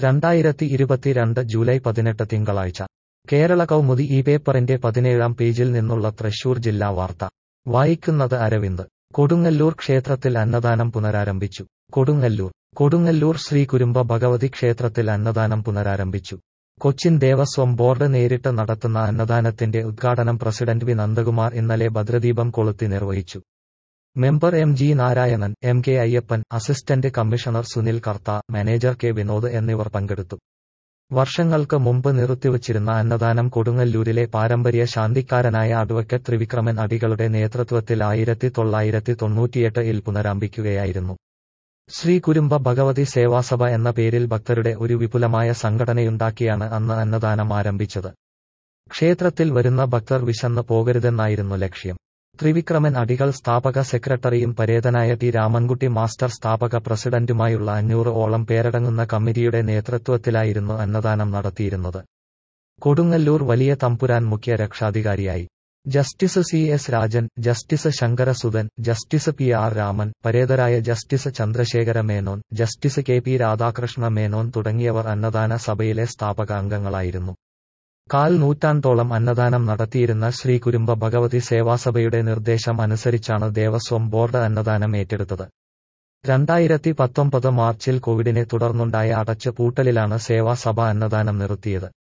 രണ്ടായിരത്തി ഇരുപത്തിരണ്ട് ജൂലൈ പതിനെട്ട് തിങ്കളാഴ്ച കേരള കൗമുദി ഈ പേപ്പറിന്റെ പതിനേഴാം പേജിൽ നിന്നുള്ള തൃശൂർ ജില്ലാ വാർത്ത വായിക്കുന്നത് അരവിന്ദ് കൊടുങ്ങല്ലൂർ ക്ഷേത്രത്തിൽ അന്നദാനം പുനരാരംഭിച്ചു കൊടുങ്ങല്ലൂർ കൊടുങ്ങല്ലൂർ ശ്രീ കുരുമ്പ ഭഗവതി ക്ഷേത്രത്തിൽ അന്നദാനം പുനരാരംഭിച്ചു കൊച്ചിൻ ദേവസ്വം ബോർഡ് നേരിട്ട് നടത്തുന്ന അന്നദാനത്തിന്റെ ഉദ്ഘാടനം പ്രസിഡന്റ് വി നന്ദകുമാർ ഇന്നലെ ഭദ്രദീപം കൊളുത്തി നിർവഹിച്ചു member M G Narayanan M K Ayyappan assistant commissioner Sunil Kartha manager K Vinod എന്നിവർ പങ്കെടുത്തു വർഷങ്ങൾക്ക് മുമ്പ് നിർത്തിവച്ചിരുന്ന അന്നദാനം കൊടുങ്ങല്ലൂരിലെ പാരമ്പര്യ ശാന്തിക്കാരനായ അഡ്വക്കറ്റ് ത്രിവിക്രമൻ അടികളുടെ നേതൃത്വത്തിൽ ആയിരത്തി തൊള്ളായിരത്തി തൊണ്ണൂറ്റിയെട്ട് ഇൽ പുനരാരംഭിക്കുകയായിരുന്നു ശ്രീ കുരുമ്പ ഭഗവതി സേവാസഭ എന്ന പേരിൽ ഭക്തരുടെ ഒരു വിപുലമായ സംഘടനയുണ്ടാക്കിയാണ് അന്ന് അന്നദാനം ആരംഭിച്ചത് ക്ഷേത്രത്തിൽ വരുന്ന ഭക്തർ വിശന്ന് പോകരുതെന്നായിരുന്നു ലക്ഷ്യം ത്രിവിക്രമൻ അടികൾ സ്ഥാപക സെക്രട്ടറിയും പരേതനായ ടി രാമൻകുട്ടി മാസ്റ്റർ സ്ഥാപക പ്രസിഡന്റുമായുള്ള അഞ്ഞൂറ് ഓളം പേരടങ്ങുന്ന കമ്മിറ്റിയുടെ നേതൃത്വത്തിലായിരുന്നു അന്നദാനം നടത്തിയിരുന്നത് കൊടുങ്ങല്ലൂർ വലിയ തമ്പുരാൻ മുഖ്യ രക്ഷാധികാരിയായി justice C S Rajan justice Sankarasudhan justice P R Raman പരേതരായ justice Chandrasekhara Menon justice K P Radhakrishna Menon തുടങ്ങിയവർ അന്നദാന സഭയിലെ സ്ഥാപക അംഗങ്ങളായിരുന്നു കാൽ നൂറ്റാണ്ടോളം അന്നദാനം നടത്തിയിരുന്ന ശ്രീ കുരുമ്പ ഭഗവതി സേവാസഭയുടെ നിർദ്ദേശം അനുസരിച്ചാണ് ദേവസ്വം ബോർഡ് അന്നദാനം ഏറ്റെടുത്തത് രണ്ടായിരത്തി പത്തൊമ്പത് മാർച്ചിൽ കോവിഡിനെ തുടർന്നുണ്ടായ അടച്ചു പൂട്ടലിലാണ് സേവാസഭ അന്നദാനം നിർത്തിയത്